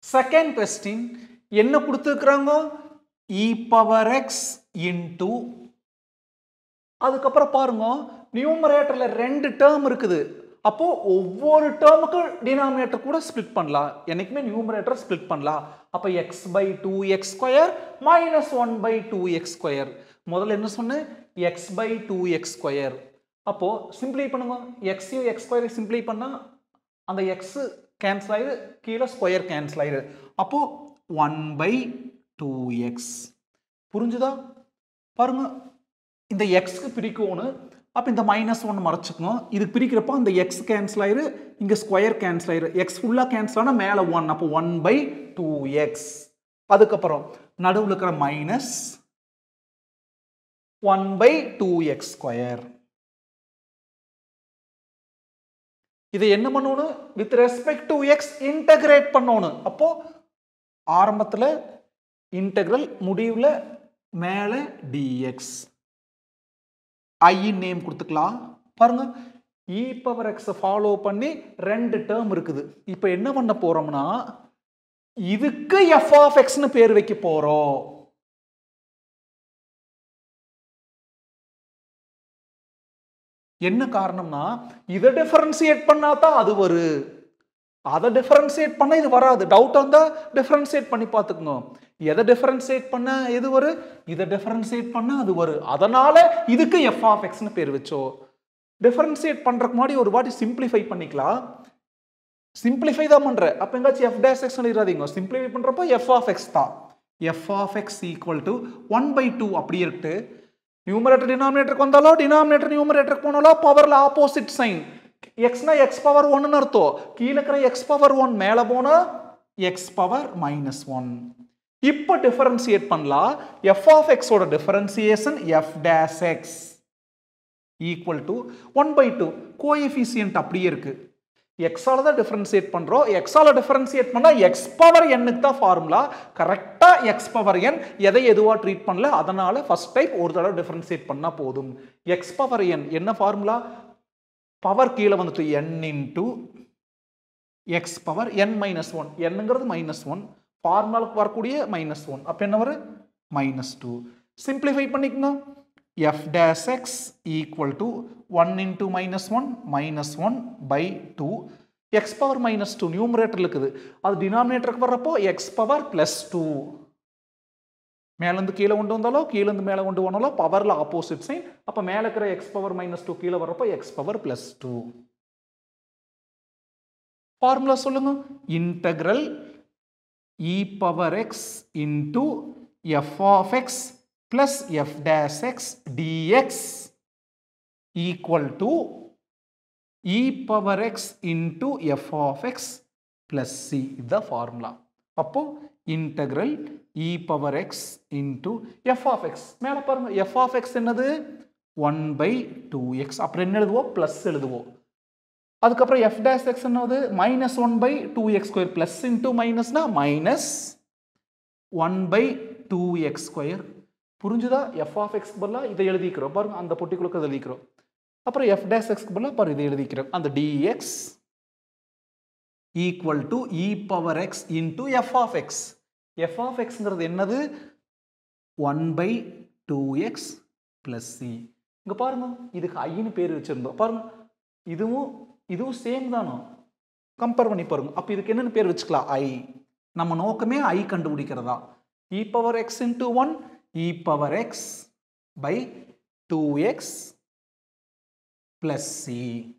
second question என்ன கொடுத்துருக்குறாங்க இ power x into அதுக்கப்புறம் பாருங்க நியூமரேட்டர்ல ரெண்டு டேர்ம் இருக்குது அப்போ ஒவ்வொரு டேர்முக்கும் டினாமினேட்டர் கூட ஸ்ப்ளிட் பண்ணலாம் என்னைக்குமே நியூமரேட்டர் ஸ்ப்ளிட் பண்ணலாம் அப்போ x by two x square minus one by two x square முதல்ல என்ன சொன்னேன் x by two x square அப்போ சிம்பிளை பண்ணுங்க எக்ஸையும் எக்ஸ் ஸ்கொயரை சிம்பிளை பண்ணா அந்த எக்ஸ் கேன்சல் ஆயிடு கீழே ஸ்கொயர் கேன்சல் ஆயிடு அப்போ ஒன் பை டூ எக்ஸ் புரிஞ்சுதா பாருங்க இந்த எக்ஸ்க்கு பிரிக்கணும் அப்போ இந்த மைனஸ் ஒன் மறைச்சிக்கணும் இது பிரிக்கிறப்போ அந்த எக்ஸ் கேன்சல் ஆயிரு இங்கே ஸ்கொயர் கேன்சல் ஆயிரு எக்ஸ் ஃபுல்லாக கேன்சல் ஆனால் மேலே ஒன் அப்போ ஒன் பை டூ எக்ஸ் அதுக்கப்புறம் நடுவில் இருக்கிற minus one by two x square இதை என்ன பண்ணணும் with respect to x integrate பண்ணணும் அப்போ ஆரம்பத்தில் இன்டெக்ரல் முடிவில் மேலே டிஎக்ஸ் ஐயின் நேம் கொடுத்துக்கலாம் பாருங்க இ பவர் எக்ஸை ஃபாலோ பண்ணி ரெண்டு டேர்ம் இருக்குது இப்போ என்ன பண்ண போறோம்னா இதுக்கு எஃப் ஆஃப் எக்ஸ்னு பேர் வைக்க போறோம் என்ன காரணம்னா இதை டிஃபரன்சியேட் பண்ணா தான் அது வரும் அதை டிஃபரன்சியேட் பண்ண இது வராது டவுட் வந்தா டிஃபரன்சியேட் பண்ணி பார்த்துக்கோங்க எதை டிஃபரன்சியேட் பண்ண எது வரும் இதை டிஃபரன்சியேட் பண்ண அது வரும் அதனால இதுக்கு எஃப் ஆஃப் எக்ஸ்னு பேர் வச்சோ டிஃபரன்சியேட் பண்றதுக்கு முன்னாடி ஒரு வாட்டி சிம்பிளிஃபை பண்ணிக்கலாம் சிம்பிளிஃபை தான் பண்ற அப்ப எங்காச்சும் எஃப் டேஸ் எக்ஸ் எழுதாதீங்க சிம்பிளிஃபை பண்றப்போ எஃப் ஆஃப் எக்ஸ் தான் f of x equal to one by two அப்படி இருக்கு நியூமரேட்டர் டினாமினேட்டருக்கு வந்தாலோ டினாமினேட்டர் நியூமரேட்டருக்கு போனாலோ பவர்ல ஆப்போசிட் சைன் எக்ஸ்னா எக்ஸ் பவர் ஒன்னு அர்த்தம் கீழே இருக்கிற எக்ஸ் பவர் ஒன் மேல போனா எக்ஸ் பவர் மைனஸ் ஒன் இப்போ டிஃபரன்சியேட் பண்ணலாம் எஃப் ஆஃப் எக்ஸோட differentiation f dash x equal to one by two coefficient அப்படியே இருக்கு எக்ஸால தான் டிஃபரன்சியேட் பண்றோம் எக்ஸால டிஃபரன்சியேட் பண்ணா எக்ஸ் பவர் எண்ணுக்கு தான் ஃபார்முலா கரெக்டா எக்ஸ் பவர் என் எதை எதுவா ட்ரீட் பண்ணல அதனால ஃபர்ஸ்ட் டைப் ஒரு தடவை டிஃபரன்சியேட் பண்ணா போதும் எக்ஸ் பவர் என் என்ன ஃபார்முலா பவர் கீழே வந்துட்டு n into x power n minus one என்னங்கிறது மைனஸ் ஒன் ஃபார்முலாவுக்கு வரக்கூடிய மைனஸ் ஒன் அப்போ என்ன வரும் மைனஸ் டூ சிம்பிளிஃபை பண்ணிக்கணும் f dash x equal to one into minus one minus one by two x power minus two numerator இருக்குது அது டினாமினேட்டருக்கு வர்றப்போ எக்ஸ் பவர் பிளஸ் டூ மேலேருந்து கீழே கொண்டு வந்தாலோ கீழேருந்து மேலே கொண்டு போனாலோ பவரில் ஆப்போசிட் சைன் அப்போ மேலே இருக்கிற எக்ஸ் பவர் மைனஸ் டூ கீழே வரப்போ x power plus two formula சொல்லுங்க integral e power x into f of x plus f dash x dx equal to e power x into f of x plus C இதுதான் formula அப்போ integral e power x into f of x மேலே பாருங்க f of x என்னது one by two x அப்புறம் என்ன எழுதுவோம் plus எழுதுவோம் அதுக்கப்புறம் எஃப் டேஸ் எக்ஸ் என்னது minus one by two x square plus into மைனஸ்னா minus one by two x square புரிஞ்சுதா எஃப் ஆஃப் எக்ஸ் பதிலாக இதை எழுதிக்கிறோம் பாருங்க அந்த பொட்டிக்குள்ள எழுதிக்கிறோம் அப்புறம் எஃப் டேஸ் எக்ஸ்க்கு பதிலாக பாரு இதை எழுதிக்கிறோம் அந்த dx equal to e power x into f of x f of எக்ஸ்ங்கிறது என்னது one by two x plus C இங்கே பாருங்க இதுக்கு ஐன்னு பேர் வச்சுருந்தோம் பாருங்க இதுவும் இதுவும் சேம் தானோ கம்பேர் பண்ணி பாருங்க அப்போ இதுக்கு என்னென்னு பேர் வச்சுக்கலாம் ஐ நம்ம நோக்கமே ஐ கண்டுபிடிக்கிறதா e power x into one e power x by two x plus C